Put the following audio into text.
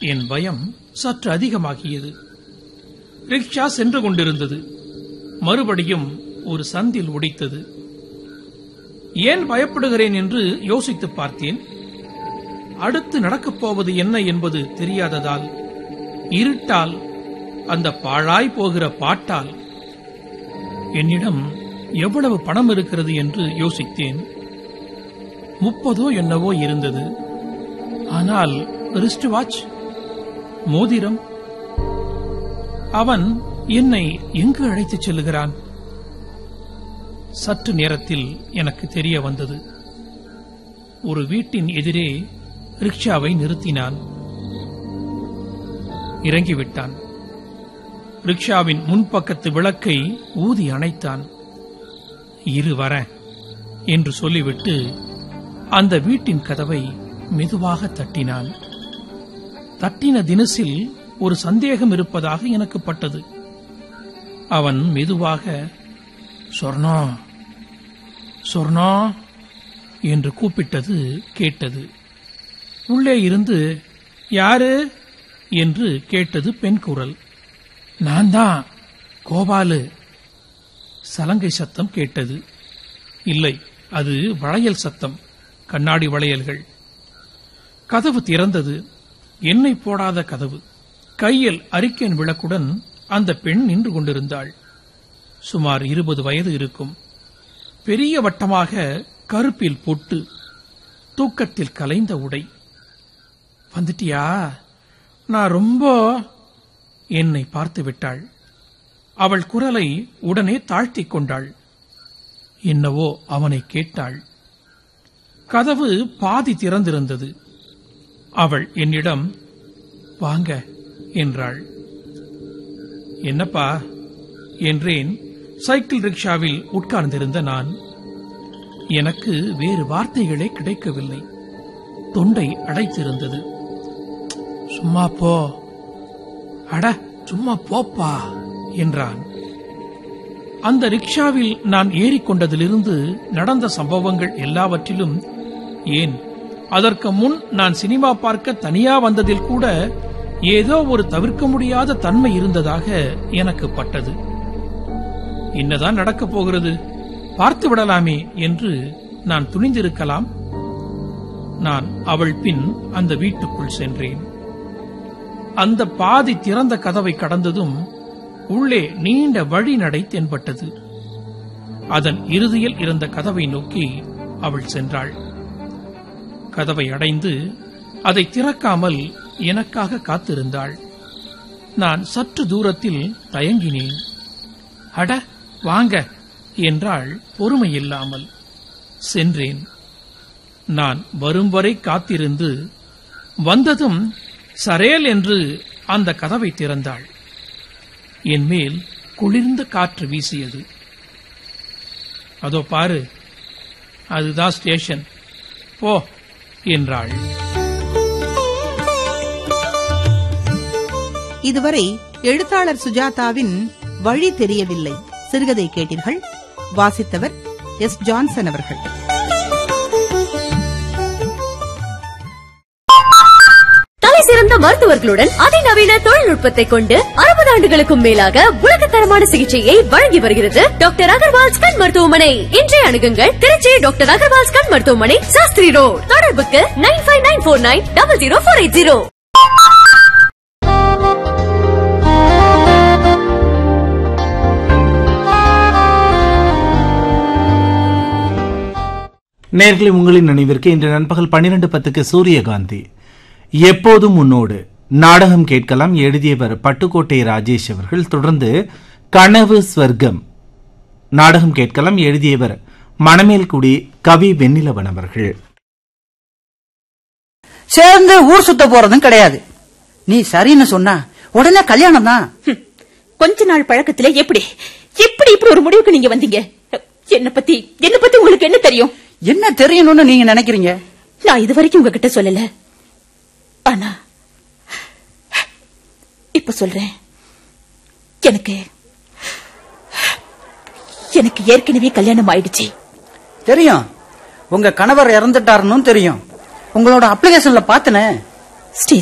என் பயம் சற்று அதிகமாகியது ரிக்ஷா சென்று கொண்டிருந்தது மறுபடியும் ஒரு சந்தில் உடைத்தது ஏன் பயப்படுகிறேன் என்று யோசித்து பார்த்தேன் அடுத்து நடக்கப் போவது என்ன என்பது தெரியாததால் இருட்டால் அந்த பாழாய் போகிற பாட்டால் என்னிடம் எவ்வளவு பணம் இருக்கிறது என்று யோசித்தேன் முப்பதோ என்னவோ இருந்தது ஆனால் ரிஸ்ட் வாட்ச் மோதிரம் அவன் என்னை எங்கு அழைத்துச் செல்லுகிறான் சற்று நேரத்தில் எனக்கு தெரிய வந்தது ஒரு வீட்டின் எதிரே ரிக்ஷாவை நிறுத்தினான் இறங்கிவிட்டான் ரிக்ஷாவின் முன்பக்கத்து விளக்கை ஊதி அணைத்தான் இரு வர என்று சொல்லிவிட்டு அந்த வீட்டின் கதவை மெதுவாக தட்டினான் தட்டின தினசில் ஒரு சந்தேகம் இருப்பதாக எனக்கு பட்டது அவன் மெதுவாக சொர்ணா சொர்ணா என்று கூப்பிட்டது கேட்டது உள்ளே இருந்து யாரு என்று கேட்டது பெண் குரல் நான் தான் கோபாலு சலங்கை சத்தம் கேட்டது இல்லை அது வளையல் சத்தம் கண்ணாடி வளையல்கள் கதவு திறந்தது எண்ணெய் போடாத கதவு கையில் அரிக்கேன் விளக்குடன் அந்த பெண் நின்று கொண்டிருந்தாள் சுமார் இருபது வயது இருக்கும் பெரிய வட்டமாக கருப்பில் பொட்டு தூக்கத்தில் கலைந்த உடை வந்துட்டியா நான் ரொம்ப என்னை பார்த்து விட்டாள் அவள் குரலை உடனே தாழ்த்திக் கொண்டாள் என்னவோ அவனை கேட்டாள் கதவு பாதி திறந்திருந்தது அவள் என்னிடம் வாங்க என்றாள் என்னப்பா என்றேன் சைக்கிள் ரிக்ஷாவில் உட்கார்ந்திருந்த நான் எனக்கு வேறு வார்த்தைகளே கிடைக்கவில்லை தொண்டை அடைத்திருந்தது சும்மா போ அட சும்மா போப்பா என்றான் அந்த ரிக்ஷாவில் நான் ஏறிக்கொண்டதிலிருந்து நடந்த சம்பவங்கள் எல்லாவற்றிலும் ஏன் அதற்கு முன் நான் சினிமா பார்க்க தனியா வந்ததில் கூட ஏதோ ஒரு தவிர்க்க முடியாத தன்மை இருந்ததாக எனக்கு பட்டது என்னதான் நடக்கப் போகிறது பார்த்து விடலாமே என்று நான் துணிந்திருக்கலாம் நான் அவள் பின் அந்த வீட்டுக்குள் சென்றேன் அந்த பாதி திறந்த கதவை கடந்ததும் உள்ளே நீண்ட வழிநடை தென்பட்டது அதன் இறுதியில் இருந்த கதவை நோக்கி அவள் சென்றாள் கதவை அடைந்து அதை திறக்காமல் எனக்காக காத்திருந்தாள் நான் சற்று தூரத்தில் தயங்கினேன் அட வாங்க என்றாள் பொறுமையில்லாமல் சென்றேன் நான் வரும் வரை காத்திருந்து வந்ததும் சரேல் என்று அந்த கதவை திறந்தாள் என் மேல் குளிர்ந்த காற்று வீசியது அதோ பாரு அதுதான் ஸ்டேஷன் போ என்றாள் இதுவரை எழுத்தாளர் சுஜாதாவின் வழி தெரியவில்லை சிறுகதை கேட்டீர்கள் வாசித்தவர் எஸ் ஜான்சன் அவர்கள் தலை சிறந்த மருத்துவர்களுடன் அதிநவீன தொழில்நுட்பத்தை கொண்டு அறுபது ஆண்டுகளுக்கும் மேலாக உலகத்தரமான சிகிச்சையை வழங்கி வருகிறது டாக்டர் அகர்வால்ஸ் கண் மருத்துவமனை இன்றைய அணுகுங்கள் திருச்சி டாக்டர் அகர்வால்ஸ் கண் மருத்துவமனை சாஸ்திரி ரோட் தொடர்புக்கு nine five nine four nine double zero four eight zero நேர்களை உங்களின் நினைவிற்கு இன்று நண்பகல் பன்னிரண்டு பத்துக்கு சூரியகாந்தி எப்போதும் உன்னோடு நாடகம் கேட்கலாம் எழுதியவர் பட்டுக்கோட்டை ராஜேஷ் அவர்கள் தொடர்ந்து கனவு ஸ்வர்க்கம் நாடகம் கேட்கலாம் எழுதியவர் மணமேல்குடி கவி வெண்ணிலவன் அவர்கள் சேர்ந்து ஊர் சுத்த போறதும் கிடையாது நீ சரின்னு சொன்னா உடனே கல்யாணம் தான் ஹம். கொஞ்ச நாள் பழக்கத்துல எப்படி எப்படி இப்படி ஒரு முடிவுக்கு நீங்க வந்தீங்க என்ன பத்தி என்ன பத்தி உங்களுக்கு என்ன தெரியும் என்ன தெரியணும்னு நீங்க நினைக்கிறீங்க நான் இது வரைக்கும் உங்ககிட்ட சொல்லல ஆனா இப்ப சொல்றேன் எனக்கு எனக்கு ஏற்கனவே கல்யாணம் ஆயிடுச்சு தெரியும் உங்க கணவர் இறந்துட்டாருன்னு தெரியும் உங்களோட அப்ளிகேஷன்ல பாத்தனே ஸ்ரீ